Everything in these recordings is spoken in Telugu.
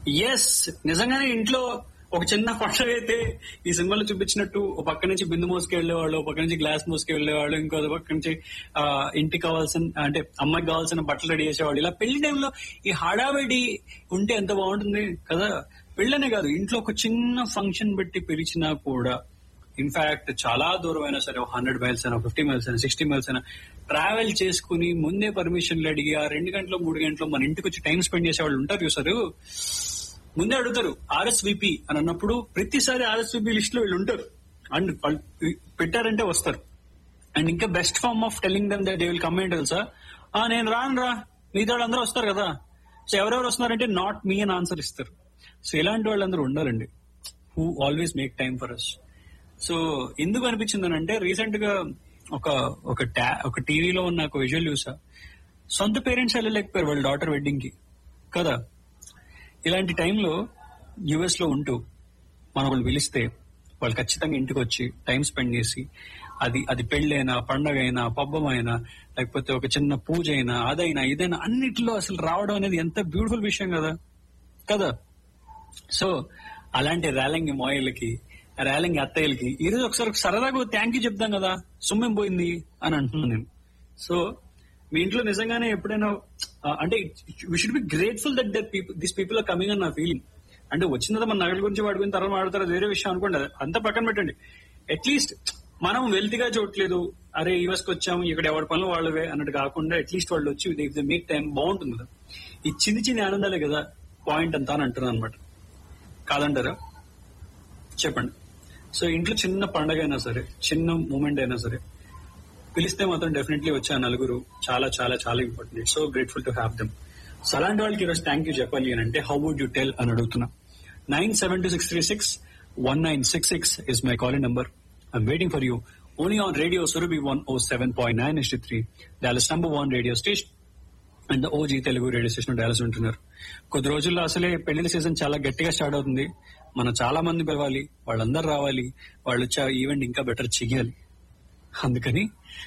ఎస్ నిజంగానే ఇంట్లో ఒక చిన్న పండుగ అయితే ఈ సినిమాలో చూపించినట్టు ఒక పక్క నుంచి బిందు మోసుకు వెళ్ళేవాళ్ళు ఒక పక్క నుంచి గ్లాస్ మోసుకు వెళ్ళేవాళ్ళు ఇంకో పక్క నుంచి ఆ, ఇంటికి కావాల్సిన అంటే అమ్మాయికి కావాల్సిన బట్టలు రెడీ చేసేవాళ్ళు ఇలా పెళ్లి టైంలో ఈ హడావిడి ఉంటే ఎంత బాగుంటుంది కదా పెళ్ళనే కాదు ఇంట్లో ఒక చిన్న ఫంక్షన్ పెట్టి పిలిచినా కూడా ఇన్ఫాక్ట్ చాలా దూరం అయినా సరే ఒక హండ్రెడ్ మైల్స్ అయినా ఫిఫ్టీ మైల్స్ అయినా సిక్స్టీ మైల్స్ అయినా ట్రావెల్ చేసుకుని ముందే పర్మిషన్లు అడిగి ఆ రెండు గంటలు మూడు గంటలు మన ఇంటికి వచ్చి టైం స్పెండ్ చేసే వాళ్ళు ఉంటారు చూసారు ముందే అడుగుతారు ఆర్ఎస్విపి అని అన్నప్పుడు ప్రతిసారి ఆర్ఎస్విపి లిస్ట్ లో వీళ్ళు ఉంటారు అండ్ వాళ్ళు పెట్టారంటే వస్తారు అండ్ ఇంకా best form of telling them they will comment తెలుసా ఆ నేను రాను రా మిగతా వాళ్ళు అందరూ వస్తారు కదా సో ఎవరెవరు వస్తున్నారంటే నాట్ మీ అని ఆన్సర్ ఇస్తారు సో ఇలాంటి వాళ్ళందరూ ఉండాలండి who always make time for us so ఎందుకు అనిపించింది అంటే రీసెంట్ గా ఒక ఒక టా ఒక టీవీలో ఉన్న ఒక విజువల్ చూసా సొంత పేరెంట్స్ వెళ్ళలేకపోయారు వాళ్ళ డాటర్ వెడ్డింగ్ కి కదా ఇలాంటి టైంలో యుఎస్ లో ఉంటూ మన వాళ్ళు పిలిస్తే వాళ్ళు ఖచ్చితంగా ఇంటికి వచ్చి టైం స్పెండ్ చేసి అది అది పెళ్ళైనా పండగ అయినా పబ్బం అయినా లేకపోతే ఒక చిన్న పూజ అయినా అదైనా ఇదైనా అన్నిటిలో అసలు రావడం అనేది ఎంత బ్యూటిఫుల్ విషయం కదా కదా సో అలాంటి ర్యాలింగ్ మాయిలకి ర్యాలింగ్ అత్తయ్యలకి ఈ రోజు ఒకసారి సరదాగా థ్యాంక్ యూ చెప్తాం కదా సుమ్మం పోయింది అని అంటున్నాను నేను సో మీ ఇంట్లో నిజంగానే ఎప్పుడైనా ఆ, అంటే we should be grateful that that people this people are coming అన్ నా ఫీలింగ్ అంటే వచ్చిన తర్వాత మన నగల గురించి వాడుకున్న తర్వాత మాడతారు అది వేరే విషయం అనుకోండి అది అంతా పక్కన పెట్టండి అట్లీస్ట్ మనం వెల్తిగా చూడట్లేదు అరే యూఎస్ కి వచ్చాము ఇక్కడ ఎవరి పనులు వాళ్ళవే అన్నట్టు కాకుండా అట్లీస్ట్ వాళ్ళు వచ్చి దే మేక్ టైం బాగుంటుంది కదా ఈ చిన్ని చిన్ని ఆనందాలే కదా పాయింట్ అంతా అని అంటున్నాను అనమాట కాదంటారా చెప్పండి సో ఇంట్లో చిన్న పండగ అయినా సరే చిన్న మూమెంట్ అయినా సరే పిలిస్తే మాత్రం డెఫినెట్లీ వచ్చే ఆ నలుగురు చాలా చాలా చాలా important so grateful to have them so అలాంటి వాళ్ళకి ఈరోజు థ్యాంక్ యూ చెప్పాలి అని అంటే హౌ వుడ్ యూ టెల్ అని అడుగుతున్నా nine seven two six three six one nine six six is my calling number I'm waiting for you only on radio Surabhi one O seven point nine S three Dallas number one radio station and OG Telugu radio station Dallas ఉంటున్నారు కొద్ది రోజుల్లో అసలే పెళ్లిన సీజన్ చాలా గట్టిగా స్టార్ట్ అవుతుంది మనం చాలా మంది పిలవాలి వాళ్ళందరూ రావాలి వాళ్ళు వచ్చే ఈవెంట్ ఇంకా బెటర్ చెయ్యాలి అందుకని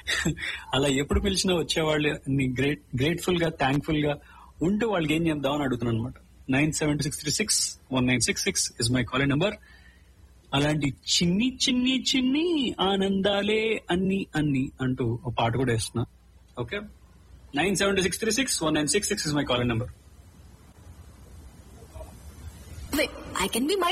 అలా ఎప్పుడు పిలిచినా వచ్చేవాళ్ళు గ్రేట్ గ్రేట్ఫుల్ గా థ్యాంక్ఫుల్ గా ఉంటూ వాళ్ళకి ఏం చేద్దాం అని అడుగుతున్నాను అనమాట nine seven six three six one nine six six is my calling number అలాంటి చిన్ని చిన్ని చిన్ని ఆనందాలే అన్ని అన్ని అంటూ ఒక పాట కూడా వేస్తున్నా okay nine seven six three six one nine six six is my calling number I can be my